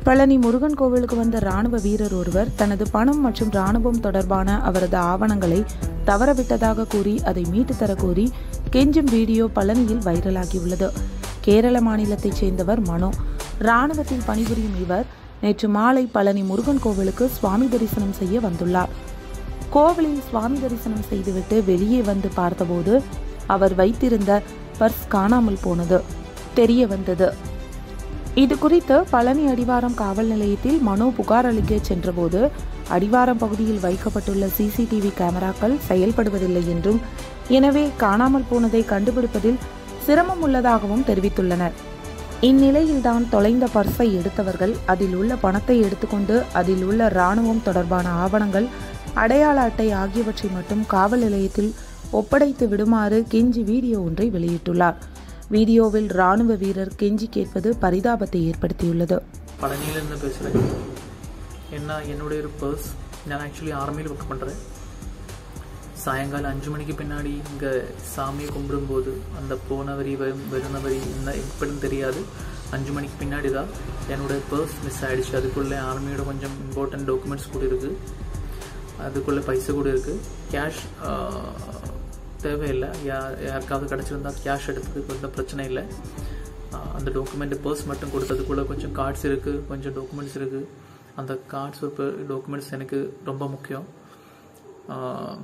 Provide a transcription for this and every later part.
பழனி முருகன் கோவிலுக்கு வந்த ராணுவ வீரர் ஒருவர் தனது பணம் மற்றும் ராணுவம் தொடர்பான அவரது ஆவணங்களை தவறவிட்டதாக கூறி அதை மீட்டு தர கோரி கெஞ்சும் வீடியோ பழனியில் வைரலாகியுள்ளது கேரள மாநிலத்தைச் சேர்ந்தவர் மனோ ராணுவத்தில் பணிபுரியும் இவர் நேற்று மாலை பழனி முருகன் கோவிலுக்கு சுவாமி தரிசனம் செய்ய வந்துள்ளார் கோவிலில் சுவாமி தரிசனம் செய்துவிட்டு வெளியே வந்து பார்த்தபோது அவர் வைத்திருந்த பர்ஸ் காணாமல் போனது தெரிய வந்தது இது குறித்து பழனி அடிவாரம் காவல் நிலையத்தில் மனோ புகார் அளிக்க சென்றபோது அடிவாரம் பகுதியில் வைக்கப்பட்டுள்ள சிசிடிவி கேமராக்கள் செயல்படுவதில்லை என்றும் எனவே காணாமல் போனதை கண்டுபிடிப்பதில் சிரமம் உள்ளதாகவும் தெரிவித்துள்ளனர் இந்நிலையில்தான் தொலைந்த பர்ஸை எடுத்தவர்கள் அதில் உள்ள பணத்தை எடுத்துக்கொண்டு அதில் உள்ள இராணுவம் தொடர்பான ஆவணங்கள் அடையாள அட்டை ஆகியவற்றை மட்டும் காவல் நிலையத்தில் ஒப்படைத்து விடுமாறு கெஞ்சி வீடியோ ஒன்றை வெளியிட்டுள்ளார் வீடியோவில் ராணுவ வீரர் கெஞ்சி கேட்பது பரிதாபத்தை ஏற்படுத்தியுள்ளது பழனியிலேருந்து பேசுகிறேன் என்ன என்னுடைய ஒரு பர்ஸ் நான் ஆக்சுவலி ஆர்மியில் ஒர்க் பண்ணுறேன் சாயங்காலம் அஞ்சு மணிக்கு பின்னாடி இங்கே சாமியை கும்பிடும்போது அந்த போனவரி வரும் வருணவரி என்ன எப்படின்னு தெரியாது அஞ்சு மணிக்கு பின்னாடி தான் என்னோட பர்ஸ் மிஸ் ஆகிடுச்சு அதுக்குள்ளே ஆர்மியோட கொஞ்சம் இம்பார்ட்டன்ட் டாக்குமெண்ட்ஸ் கூட இருக்குது அதுக்குள்ளே பைசா கூட இருக்குது கேஷ் தேவையில்லை யார் யாருக்காவது கிடச்சிருந்தா கேஷ் எடுத்ததுக்கு எந்த பிரச்சனை இல்லை ஆஹ் அந்த டாக்குமெண்ட் பர்ஸ் மட்டும் கொடுத்ததுக்குள்ளே கொஞ்சம் கார்ட்ஸ் இருக்குது கொஞ்சம் டாக்குமெண்ட்ஸ் இருக்குது அந்த கார்ட்ஸ் டாக்குமெண்ட்ஸ் எனக்கு ரொம்ப முக்கியம் ஆஹ்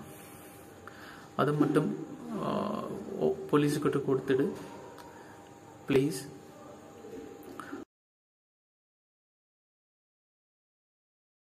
அது மட்டும் போலீஸுக்கிட்ட கொடுத்துடு ப்ளீஸ்